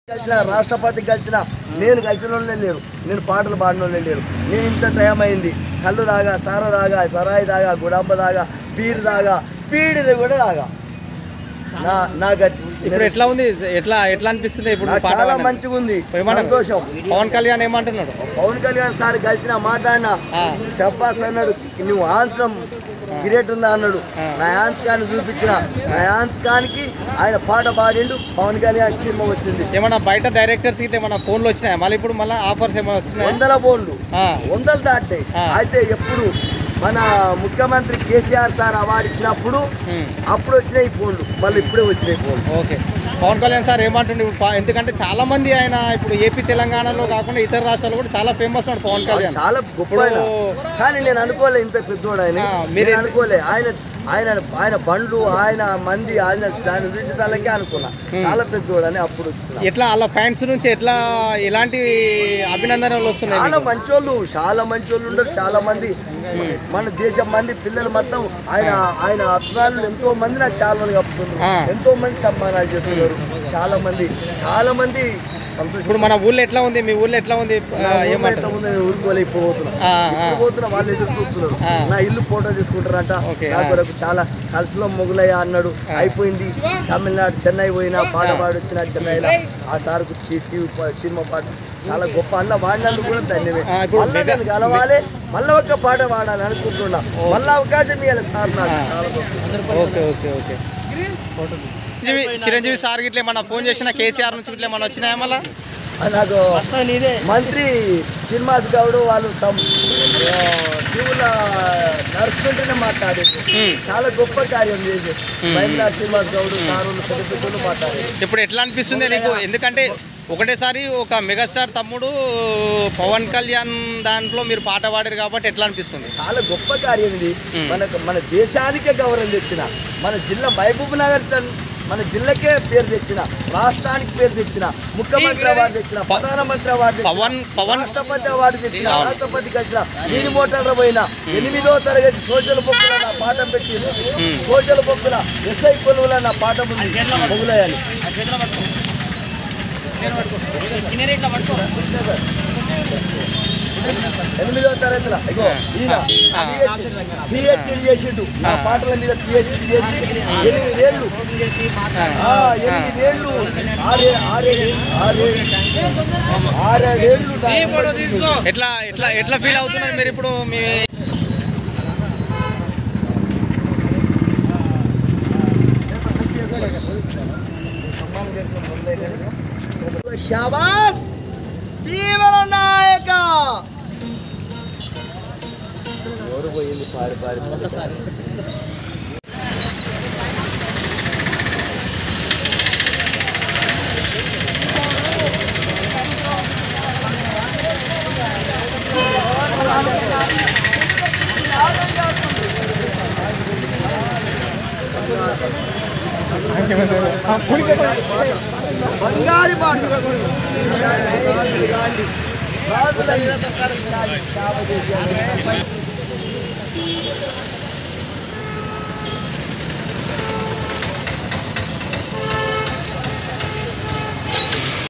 కలిసిన రాష్ట్రపతి కలిసిన నేను కలిసిన వాళ్ళే లేరు నేను పాటలు పాడిన వాళ్ళే లేరు నేను ఇంత టైం అయింది కళ్ళు దాగా సార దాగా సరాయి దాగా గుడాంబ దాగా బీరు దాగా పీడిది కూడా దాగా నా నా గతి ఇప్పుడు ఎట్లా ఉంది ఎట్లా ఎట్లా అనిపిస్తుంది ఇప్పుడు నాకు పాట చాలా పాడినా? మంచిగా ఉంది ఏమన్నారు? సంతోషం పవన్ కళ్యాణ్ ఏమంటున్నాడు పవన్ కళ్యాణ్ సార్ కలిసిన మాట్లాడినా ఆ. చెప్పాస్ అన్నాడు నువ్వు ఆన్సరం గిరేట్ ఉందా అన్నాడు నా యాన్స్ కాని చూపించిన నా యాన్స్ కానికి ఆయన పాట పాడిండు పవన్ కళ్యాణ్ సినిమా వచ్చింది ఏమన్నా బయట డైరెక్టర్స్ గిట్ల ఏమన్నా ఫోన్లు వచ్చినాయా మళ్ళీ ఇప్పుడు మళ్ళీ ఆఫర్స్ ఏమైనా వస్తున్నాయా వందల ఫోన్లు ఆ, వందలు దాటాయి ఆ. అయితే ఎప్పుడు మన ముఖ్యమంత్రి కేసీఆర్ సార్ అవార్డు ఇచ్చినప్పుడు ఉమ్, అప్పుడు వచ్చినాయి ఫోన్లు మళ్ళీ ఇప్పుడే వచ్చినాయి ఫోన్లు ఓకే పవన్ కళ్యాణ్ సార్ ఏమంటుండే ఇప్పుడు పా- ఎందుకంటే చాలా మంది ఆయన ఇప్పుడు ఏపీ తెలంగాణలో కాకుండా ఇతర రాష్ట్రాలు కూడా చాలా ఫేమస్ ఉన్నాడు పవన్ కళ్యాణ్ చాలా గొప్ప ఆయన. కానీ నేను అనుకోలే ఇంత పెద్దోడు ఆయన ఆ, మీరే- నేను అనుకోలే ఆయన ఆయన ఆయన బండ్లు ఆయన మంది ఆయన దాని గురించి తలకే అనుకున్నా చాలా పెద్దోడు అని అప్పుడు వచ్చిన. ఎట్లా వాళ్ళ ఫ్యాన్స్ నుంచి ఎట్లా ఎలాంటి అభినందనలు వస్తున్నాయి చాలా మీకు? మంచోళ్ళు చాలా మంచోళ్ళు ఉండరు చాలా మంది మన దేశం మంది పిల్లలు మొత్తం ఆయన ఆయన అభిమానులు ఎంతో మంది నాకు చాలా మంది కప్పుతున్నారు ఆ. ఎంతో మంది సన్మానాలు చేస్తున్నారు చాలా మంది చాలా మంది సంతోషం ఇప్పుడు మన ఊళ్ళో ఎట్లా ఉంది మీ ఊళ్ళో ఎట్లా ఉంది ఆ, నా ఊర్లో ఏమంటారు ఎంతమంది ఊరుకోలే ఇప్పుడు పోతున్నా ఆ, ఆ. ఇప్పుడు పోతున్నా వాళ్ళు ఎదురు చూస్తున్నారు ఆ. నా ఇల్లు ఫోటో తీసుకుంటారంట ఓకే, నా ఆ. కొరకు చాలా కలిసిలో మొగులయ్య అన్నాడు అయిపోయింది తమిళనాడు చెన్నై పోయినా పాట పాడి వచ్చిన చెన్నైలో ఆ సార్కు టీవీ సినిమా పాట చాలా గొప్ప అన్న వాడినందుకు కూడా ధన్యమే ఆ, ఇప్పుడు మళ్ళీ మెగా- నేను కలవాలి మళ్ళీ ఒక్క పాట పాడాలి అనుకుంటున్నా మళ్ళీ అవకాశం ఇవ్వాలి సార్ నాకు చాలా గొప్ప okay okay okay Chiranjeevi Chiranjeevi sir గిట్ల ఏమన్నా ఫోన్ చేసిన కేసీఆర్ నుంచి గిట్ల ఏమన్నా వచ్చినాయా మళ్ళా ఆ, నాకు మంత్రి శ్రీనివాస్ గౌడ్ వాళ్ళు సమ్ టీవీలో నడుస్తుంటేనే మాట్లాడేది ఉమ్. చాలా గొప్ప కార్యం చేసి మహిళా శ్రీనివాస్ గౌడ్ సార్ వాళ్ళు పెద్ద పెద్దలు మాట్లాడేది ఇప్పుడు ఎట్లా అనిపిస్తుంది నీకు ఎందుకంటే ఒకటేసారి ఒక మెగాస్టార్ తమ్ముడు పవన్ కళ్యాణ్ దాంట్లో మీరు పాట పాడారు కాబట్టి ఎట్లా అనిపిస్తుంది చాలా గొప్ప కార్యం ఇది ఉమ్. మనకు మన దేశానికే గౌరవం తెచ్చిన మన జిల్లా మహబూబ్ నగర్ తన్- మన జిల్లాకే పేరు తెచ్చిన రాష్ట్రానికి పేరు తెచ్చిన ముఖ్యమంత్రి అవార్డు తెచ్చిన ప్రధానమంత్రి అవార్డు తెచ్చిన, పవన్ పవన్ రాష్ట్రపతి అవార్డు తెచ్చిన అవును. రాష్ట్రపతికి వచ్చిన నేను మోటార్ల పోయిన ఎనిమిదో తరగతి సోషల్ బొక్కుల నా పాఠం పెట్టి సోషల్ బొక్కుల ఎస్ఐ కొలువుల నా పాఠం ఉంది మొగులయ్యని ఎనిమిదో తరగతిలో ఇగో ఈయన పిహెచ్డి చేసిండు నా పాటల మీద పిహెచ్డి చేసి ఎనిమిది ఏళ్ళు ఆ, ఎనిమిది ఏళ్ళు ఆరే ఆరే ఆరే ఆరేడేళ్ళు నా ఎట్లా ఎట్లా ఎట్లా ఫీల్ అవుతున్నారు మీరు ఇప్పుడు మీ షాబాద్ తీవ్ర నాయక ఎవరు పోయింది పారి పారి బంగారు పాట రాజుల